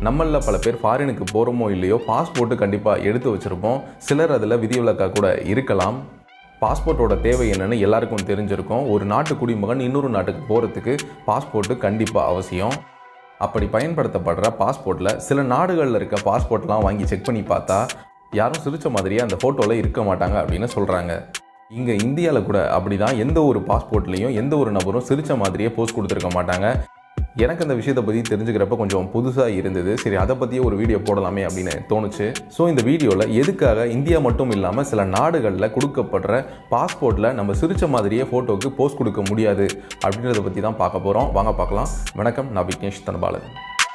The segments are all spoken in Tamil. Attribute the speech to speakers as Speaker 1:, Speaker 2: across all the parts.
Speaker 1: நம்மளில் பல பேர் ஃபாரினுக்கு போகிறோமோ இல்லையோ பாஸ்போர்ட்டு கண்டிப்பாக எடுத்து வச்சுருப்போம் சிலர் அதில் விதிவிலக்காக கூட இருக்கலாம் பாஸ்போர்ட்டோட தேவை என்னன்னு எல்லாருக்கும் தெரிஞ்சிருக்கும் ஒரு நாட்டு குடிமகன் இன்னொரு நாட்டுக்கு போகிறதுக்கு பாஸ்போர்ட்டு கண்டிப்பாக அவசியம் அப்படி பயன்படுத்தப்படுற பாஸ்போர்ட்டில் சில நாடுகளில் இருக்க பாஸ்போர்ட்லாம் வாங்கி செக் பண்ணி பார்த்தா யாரும் சிரிச்ச மாதிரியே அந்த ஃபோட்டோவில் இருக்க மாட்டாங்க அப்படின்னு சொல்கிறாங்க இங்கே இந்தியாவில் கூட அப்படி தான் எந்த ஒரு பாஸ்போர்ட்லேயும் எந்த ஒரு நபரும் சிரிச்ச மாதிரியே போஸ்ட் கொடுத்துருக்க மாட்டாங்க எனக்கு அந்த விஷயத்தை பற்றி தெரிஞ்சுக்கிறப்ப கொஞ்சம் புதுசாக இருந்தது சரி அதை பற்றியே ஒரு வீடியோ போடலாமே அப்படின்னு தோணுச்சு ஸோ இந்த வீடியோவில் எதுக்காக இந்தியா மட்டும் இல்லாமல் சில நாடுகளில் கொடுக்கப்படுற பாஸ்போர்ட்டில் நம்ம சிரிச்ச மாதிரியே ஃபோட்டோவுக்கு போஸ்ட் கொடுக்க முடியாது அப்படின்றத பற்றி தான் பார்க்க போகிறோம் வாங்க பார்க்கலாம் வணக்கம் நான் விக்னேஷ் தனபாலன்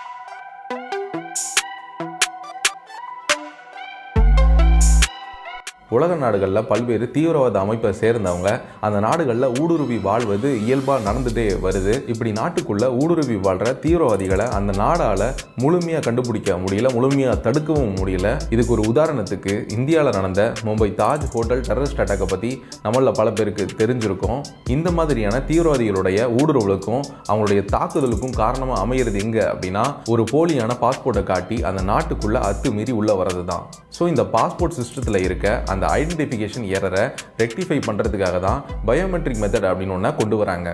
Speaker 1: உலக நாடுகளில் பல்வேறு தீவிரவாத அமைப்பை சேர்ந்தவங்க அந்த நாடுகளில் ஊடுருவி வாழ்வது இயல்பாக நடந்துட்டே வருது இப்படி நாட்டுக்குள்ள ஊடுருவி வாழ்கிற தீவிரவாதிகளை அந்த நாடால் முழுமையாக கண்டுபிடிக்க முடியல முழுமையாக தடுக்கவும் முடியல இதுக்கு ஒரு உதாரணத்துக்கு இந்தியாவில் நடந்த மும்பை தாஜ் ஹோட்டல் டெரரிஸ்ட் அட்டாக்கை பற்றி நம்மள பல பேருக்கு தெரிஞ்சிருக்கும் இந்த மாதிரியான தீவிரவாதிகளுடைய ஊடுருவலுக்கும் அவங்களுடைய தாக்குதலுக்கும் காரணமாக அமையிறது எங்கே அப்படின்னா ஒரு போலியான பாஸ்போர்ட்டை காட்டி அந்த நாட்டுக்குள்ளே அத்துமீறி உள்ள வர்றது தான் ஸோ இந்த பாஸ்போர்ட் சிஸ்டத்தில் இருக்க அந்த ஐடென்டிஃபிகேஷன் எரரை ரெக்டிஃபை பண்ணுறதுக்காக தான் பயோமெட்ரிக் மெத்தட் அப்படின்னு ஒன்று கொண்டு வராங்க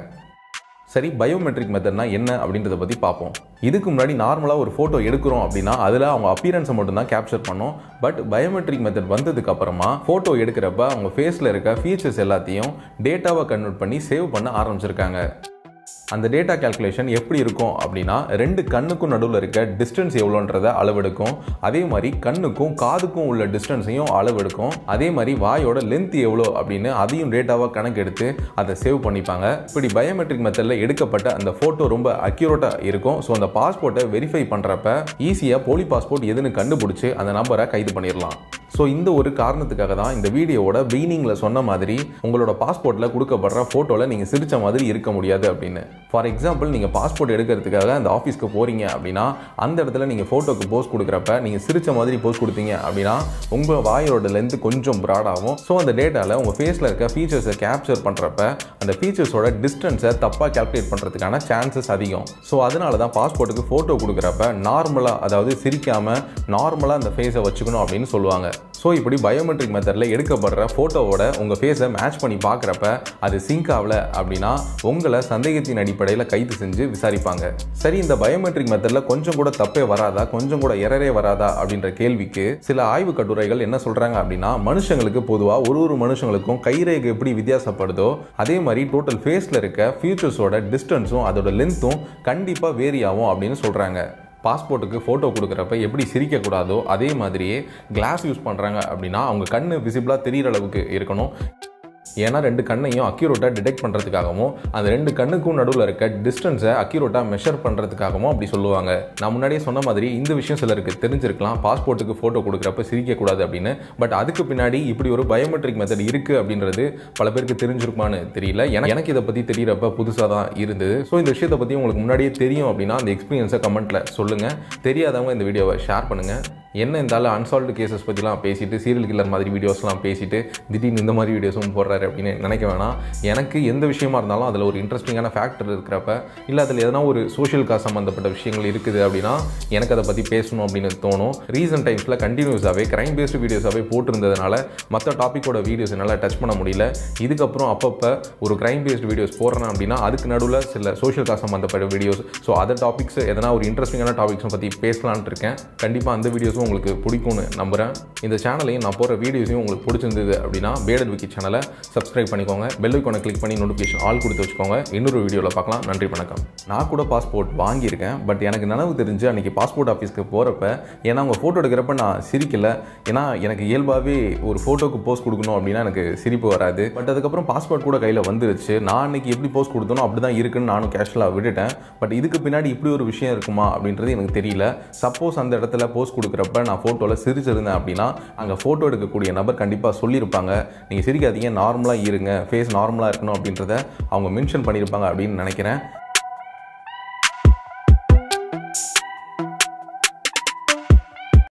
Speaker 1: சரி பயோமெட்ரிக் மெத்தட்னா என்ன அப்படின்றத பற்றி பார்ப்போம் இதுக்கு முன்னாடி நார்மலாக ஒரு ஃபோட்டோ எடுக்கிறோம் அப்படின்னா அதில் அவங்க அப்பியரன்ஸை மட்டும்தான் கேப்சர் பண்ணோம் பட் பயோமெட்ரிக் மெத்தட் வந்ததுக்கு அப்புறமா ஃபோட்டோ எடுக்கிறப்ப அவங்க ஃபேஸில் இருக்க ஃபீச்சர்ஸ் எல்லாத்தையும் டேட்டாவை கன்வெர்ட் பண்ணி சேவ் பண்ண ஆரம்பிச்சிருக்காங்க அந்த டேட்டா கேல்குலேஷன் எப்படி இருக்கும் அப்படின்னா ரெண்டு கண்ணுக்கும் நடுவில் இருக்க டிஸ்டன்ஸ் எவ்வளோன்றத அளவெடுக்கும் அதே மாதிரி கண்ணுக்கும் காதுக்கும் உள்ள டிஸ்டன்ஸையும் அளவெடுக்கும் அதே மாதிரி வாயோட லென்த் எவ்வளோ அப்படின்னு அதையும் டேட்டாவாக கணக்கெடுத்து அதை சேவ் பண்ணிப்பாங்க இப்படி பயோமெட்ரிக் மெத்தடில் எடுக்கப்பட்ட அந்த ஃபோட்டோ ரொம்ப அக்யூரேட்டாக இருக்கும் ஸோ அந்த பாஸ்போர்ட்டை வெரிஃபை பண்ணுறப்ப ஈஸியாக போலி பாஸ்போர்ட் எதுன்னு கண்டுபிடிச்சி அந்த நம்பரை கைது பண்ணிடலாம் ஸோ இந்த ஒரு காரணத்துக்காக தான் இந்த வீடியோவோட பிகினிங்கில் சொன்ன மாதிரி உங்களோட பாஸ்போர்ட்டில் கொடுக்கப்படுற ஃபோட்டோவில் நீங்கள் சிரிச்ச மாதிரி இருக்க முடியாது அப்படின்னு ஃபார் எக்ஸாம்பிள் நீங்கள் பாஸ்போர்ட் எடுக்கிறதுக்காக அந்த ஆஃபீஸ்க்கு போகிறீங்க அப்படின்னா அந்த இடத்துல நீங்கள் ஃபோட்டோக்கு போஸ்ட் கொடுக்குறப்ப நீங்கள் சிரிச்ச மாதிரி போஸ்ட் கொடுத்தீங்க அப்படின்னா உங்கள் வாயோட லென்த் கொஞ்சம் ப்ராடாகும் ஸோ அந்த டேட்டாவில் உங்கள் ஃபேஸில் இருக்க ஃபீச்சர்ஸை கேப்சர் பண்ணுறப்ப அந்த ஃபீச்சர்ஸோட டிஸ்டன்ஸை தப்பாக கேல்குலேட் பண்ணுறதுக்கான சான்சஸ் அதிகம் ஸோ அதனால தான் பாஸ்போர்ட்டுக்கு ஃபோட்டோ கொடுக்குறப்ப நார்மலாக அதாவது சிரிக்காமல் நார்மலாக அந்த ஃபேஸை வச்சுக்கணும் அப்படின்னு சொல்லுவாங்க ஸோ இப்படி பயோமெட்ரிக் மெத்தடில் எடுக்கப்படுற ஃபோட்டோவோட உங்கள் ஃபேஸை மேட்ச் பண்ணி பார்க்குறப்ப அது சிங்க் ஆகல அப்படின்னா உங்களை சந்தேகத்தின் அடிப்படையில் கைது செஞ்சு விசாரிப்பாங்க சரி இந்த பயோமெட்ரிக் மெத்தடில் கொஞ்சம் கூட தப்பே வராதா கொஞ்சம் கூட எரரே வராதா அப்படின்ற கேள்விக்கு சில ஆய்வு கட்டுரைகள் என்ன சொல்கிறாங்க அப்படின்னா மனுஷங்களுக்கு பொதுவாக ஒரு ஒரு மனுஷங்களுக்கும் கைரேகை எப்படி வித்தியாசப்படுதோ அதே மாதிரி டோட்டல் ஃபேஸில் இருக்க ஃபியூச்சர்ஸோட டிஸ்டன்ஸும் அதோட லென்த்தும் கண்டிப்பாக வேரி ஆகும் அப்படின்னு சொல்கிறாங்க பாஸ்போர்ட்டுக்கு ஃபோட்டோ கொடுக்குறப்ப எப்படி சிரிக்கக்கூடாதோ அதே மாதிரியே கிளாஸ் யூஸ் பண்ணுறாங்க அப்படின்னா அவங்க கண் விசிபிளாக தெரிகிற அளவுக்கு இருக்கணும் ஏன்னா ரெண்டு கண்ணையும் அக்யூரேட்டாக டிடெக்ட் பண்ணுறதுக்காகவும் அந்த ரெண்டு கண்ணுக்கும் நடுவில் இருக்க டிஸ்டன்ஸை அக்யூரேட்டாக மெஷர் பண்ணுறதுக்காகவும் அப்படி சொல்லுவாங்க நான் முன்னாடியே சொன்ன மாதிரி இந்த விஷயம் சிலருக்கு தெரிஞ்சிருக்கலாம் பாஸ்போர்ட்டுக்கு ஃபோட்டோ கொடுக்குறப்ப சிரிக்கக்கூடாது அப்படின்னு பட் அதுக்கு பின்னாடி இப்படி ஒரு பயோமெட்ரிக் மெத்தட் இருக்குது அப்படின்றது பல பேருக்கு தெரிஞ்சிருக்குமான்னு தெரியல எனக்கு எனக்கு இதை பற்றி தெரியறப்ப புதுசாக தான் இருந்தது ஸோ இந்த விஷயத்தை பற்றி உங்களுக்கு முன்னாடியே தெரியும் அப்படின்னா அந்த எக்ஸ்பீரியன்ஸை கமெண்ட்டில் சொல்லுங்கள் தெரியாதவங்க இந்த வீடியோவை ஷேர் பண்ணுங்கள் என்ன இருந்தாலும் அன்சால்வ்டு கேசஸ் பற்றிலாம் பேசிட்டு சீரியல் கில்லர் மாதிரி வீடியோஸ்லாம் பேசிட்டு திடீர்னு இந்த மாதிரி வீடியோஸும் போடுறாரு அப்படின்னு நினைக்க வேணாம் எனக்கு எந்த விஷயமா இருந்தாலும் அதில் ஒரு இன்ட்ரெஸ்டிங்கான ஃபேக்டர் இருக்கிறப்ப இல்லை அதில் எதனா ஒரு சோஷியல் காஸ் சம்மந்தப்பட்ட விஷயங்கள் இருக்குது அப்படின்னா எனக்கு அதை பற்றி பேசணும் அப்படின்னு தோணும் ரீசன்ட் டைம்ஸில் கண்டினியூஸாகவே க்ரைம் பேஸ்டு வீடியோஸாகவே போட்டிருந்ததுனால மற்ற டாப்பிக்கோட வீடியோஸ் என்னால் டச் பண்ண முடியல இதுக்கப்புறம் அப்பப்போ ஒரு க்ரைம் பேஸ்டு வீடியோஸ் போடுறேன் அப்படின்னா அதுக்கு நடுவில் சில சோஷியல் காஸ் சம்மந்தப்பட்ட வீடியோஸ் ஸோ அதர் டாபிக்ஸ் எதனா ஒரு இன்ட்ரெஸ்டிங்கான டாபிக்ஸை பற்றி பேசலான்ட்டு இருக்கேன் கண்டிப்பாக அந்த வீடியோஸும் உங்களுக்கு பிடிக்கும்னு நம்புகிறேன் இந்த சேனலையும் நான் போகிற வீடியோஸையும் உங்களுக்கு பிடிச்சிருந்தது அப்படின்னா பேடட் விக்கி சேனலை சப்ஸ்கிரைப் பண்ணிக்கோங்க பெல் ஐக்கானை கிளிக் பண்ணி நோட்டிஃபிகேஷன் ஆல் கொடுத்து வச்சுக்கோங்க இன்னொரு வீடியோவில் பார்க்கலாம் நன்றி வணக்கம் நான் கூட பாஸ்போர்ட் வாங்கியிருக்கேன் பட் எனக்கு நினைவு தெரிஞ்சு அன்றைக்கி பாஸ்போர்ட் ஆஃபீஸ்க்கு போகிறப்ப ஏன்னா அவங்க ஃபோட்டோ எடுக்கிறப்ப நான் சிரிக்கல ஏன்னா எனக்கு இயல்பாகவே ஒரு ஃபோட்டோக்கு போஸ்ட் கொடுக்கணும் அப்படின்னா எனக்கு சிரிப்பு வராது பட் அதுக்கப்புறம் பாஸ்போர்ட் கூட கையில் வந்துருச்சு நான் அன்றைக்கி எப்படி போஸ்ட் கொடுத்தனோ அப்படி தான் இருக்குன்னு நானும் கேஷுவலாக விட்டுட்டேன் பட் இதுக்கு பின்னாடி இப்படி ஒரு விஷயம் இருக்குமா அப்படின்றது எனக்கு தெரியல சப்போஸ் அந்த இடத்துல போஸ்ட் கொடுக்குறப்ப நான் ஃபோட்டோவில் சிரிச்சிருந்தேன் அப்படின்னா அங்கே ஃபோட்டோ எடுக்கக்கூடிய நபர் கண்டிப்பாக சொல்லியிருப்பாங்க நீங்கள் சிரிக்காதீங்க நார்மலாக இருங்க ஃபேஸ் நார்மலாக இருக்கணும் அப்படின்றத அவங்க மென்ஷன் பண்ணியிருப்பாங்க அப்படின்னு நினைக்கிறேன்